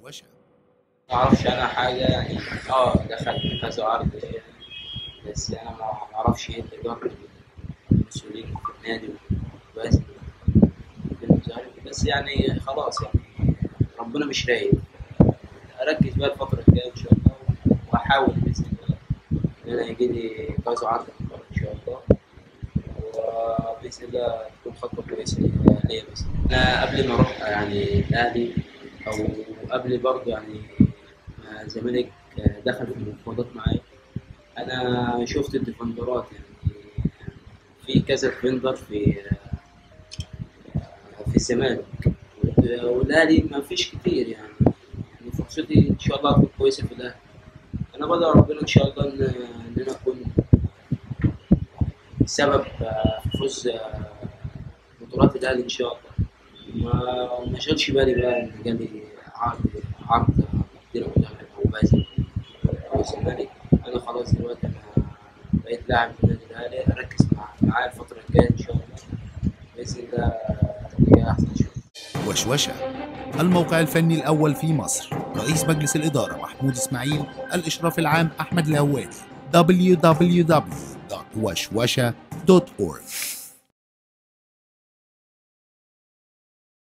وشوشة ما اعرفش انا حاجه يعني اه دخلت كذا عرض يعني بس انا ما ما اعرفش ايه الاداره المسؤولين في النادي بس بس يعني خلاص يعني ربنا مش رايد اركز بقى الفتره الجايه ان شاء الله واحاول باذن الله ان انا يجي لي كذا عرض ان شاء الله وباذن الله تكون خطوه كويسه ليا بس انا قبل ما اروح يعني الاهلي او قبل برضه يعني ما الزمالك دخل في المفاوضات معايا انا شفت الديفندرات يعني في كذا ديفندر في في الزمالك والاهلي ما فيش كتير يعني يعني فرصتي ان شاء الله تكون كويسه في الاهلي انا بدعو ربنا ان شاء الله ان ان انا اكون سبب في فوز بطولات الاهلي ان شاء الله ما ما شغلش بالي بقى ان جالي عرض عرض مدير مدرب او بازل او الزمالك انا خلاص دلوقتي انا بقيت لاعب في النادي الاهلي اركز مع معاه الفتره الجايه ان شاء الله باذن الله تبقى احسن شويه وشوشة الموقع الفني الأول في مصر رئيس مجلس الإدارة محمود إسماعيل الإشراف العام أحمد الهواري www.وشوشة.org